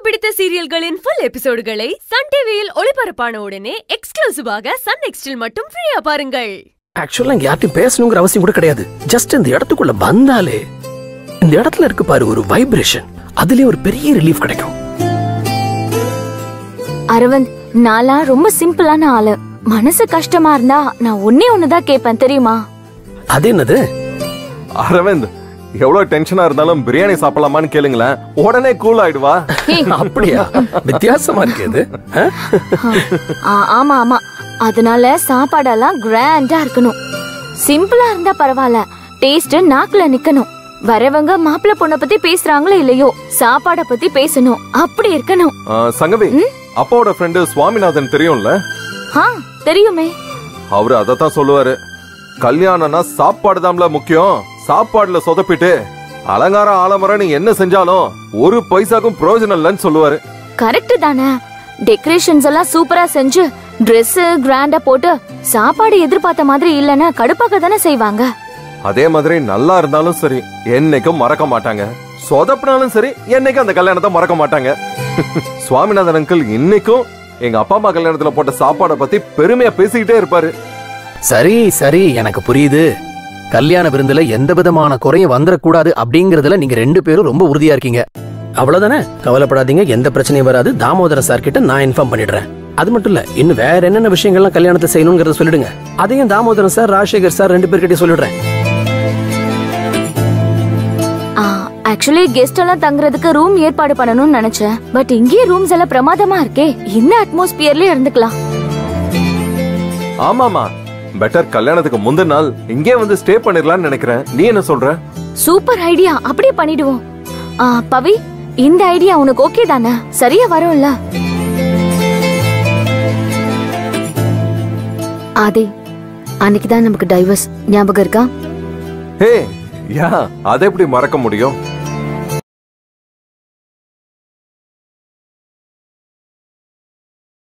பிடித்த சீரியல்களின் full எபிசோடுகளை Sun டிவியில் ஒளிபரப்பான உடனே எக்ஸ்க்ளூசிவாக சன் நெக்ஸ்டில் மட்டும் ஃப்ரீயா பாருங்கள் ஆக்சுவலா இங்க யார்ட்டையும் பேசணுங்கிற அவசியம் கூட கிடையாது ஜஸ்ட் இந்த இடத்துக்குள்ள வந்தாலே இந்த இடத்துல இருக்கு பாரு ஒரு வைப்ரேஷன் அதுலயே ஒரு பெரிய ரிலீஃப் கிடைக்கும் அரவிந்த் நான்லாம் ரொம்ப சிம்பிளான ஆளு மனசு கஷ்டமா இருந்தா நான் ஒன்னே ஒண்ணுதான் கேட்பேன் தெரியுமா அது என்னது அரவிந்த் எவ்வளவு டென்ஷனா இருந்தாலும் பிரியாணி சாப்பிடலாமான்னு கேளுங்களேன் உடனே கூல் ஆயிடுவா அப்படியா வித்தியாசமா இருக்கு இது ஆ? ஆ, ஆமா ஆமா அதனால சாப்பாடெல்லாம் கிராண்டா இருக்கணும் சிம்பிளா இருந்தா பரவாயில்ல டேஸ்ட் நாக்குல நிக்கணும் வரவங்க மாப்பிள்ளை பொண்ணை பத்தி பேசுறாங்களோ இல்லையோ சாப்பாட பத்தி பேசணும் அப்படி இருக்கணும் ஆ, சங்கவி அப்பாவோட ஃப்ரெண்டு சுவாமிநாதன் தெரியும்ல ஆ தெரியுமே அவரு அதத்தான் சொல்லுவாரு கல்யாணம்னா சாப்பாடு தான்ல முக்கியம் சாப்பாடுல சொதப்பிட்டு அலங்காரம் ஆலமரம் நீ என்ன செஞ்சாலும் ஒரு பைசாக்கும் பிரயோஜனம் இல்லைன்னு சொல்லுவாரு கரெக்ட் தானே டெக்கரேஷன்ஸ் எல்லாம் சூப்பரா செஞ்சு Dress கிராண்டா போட்டு சாப்பாடு எதிர்பார்த்த மாதிரி இல்லைன்னா கடுப்பாக்க தானே செய்வாங்க அதே மாதிரி நல்லா இருந்தாலும் சரி என்னைக்கும் மறக்க மாட்டாங்க சொதப்பினாலும் சரி என்னைக்கும் அந்த கல்யாணத்தை மறக்க மாட்டாங்க சுவாமிநாதன் அங்கிள் இன்னைக்கும் எங்க அப்பா அம்மா கல்யாணத்துல போட்ட சாப்பாடை பத்தி பெருமையா பேசிக்கிட்டே இருப்பாரு சரி சரி எனக்கு புரியுது கல்யாண விருந்துல எந்த விதமான குறையும் வந்துடக்கூடாது அப்படிங்கறதுல நீங்க ரெண்டு பேரும் ரொம்ப உறுதியா இருக்கீங்க அவ்வளவுதானே கவலைப்படாதீங்க எந்த பிரச்சனையும் வராது தாமோதர சார் கிட்ட நான் இன்ஃபார்ம் பண்ணிடுறேன் அது மட்டும் இல்ல இன்னும் வேற என்னென்ன விஷயங்கள்லாம் கல்யாணத்தை செய்யணுங்கிறத சொல்லிடுங்க அதையும் தாமோதரன் சார் ராஜசேகர் சார் ரெண்டு பேர்கிட்டயும் சொல்லிடுறேன் ஆக்சுவலி கெஸ்ட் எல்லாம் தங்குறதுக்கு ரூம் ஏற்பாடு பண்ணணும்னு நினைச்சேன் பட் இங்கேயே ரூம்ஸ் எல்லாம் பிரமாதமா இருக்கே இந்த அட்மாஸ்பியர்லயே இருந்துக்கலாம் ஆமாமா பெட்டர் கல்யாணத்துக்கு முந்தின நாள் இங்கே வந்து ஸ்டே பண்ணிடலாம்னு நினைக்கிறேன் நீ என்ன சொல்ற சூப்பர் ஐடியா அப்படியே பண்ணிடுவோம் ஆ, பவி இந்த ஐடியா உனக்கு ஓகே தானே சரியா வரும்ல ஆதி அன்னைக்கு தான் நமக்கு டைவர்ஸ் ஞாபகம் இருக்கா ஹே யா அதை எப்படி மறக்க முடியும்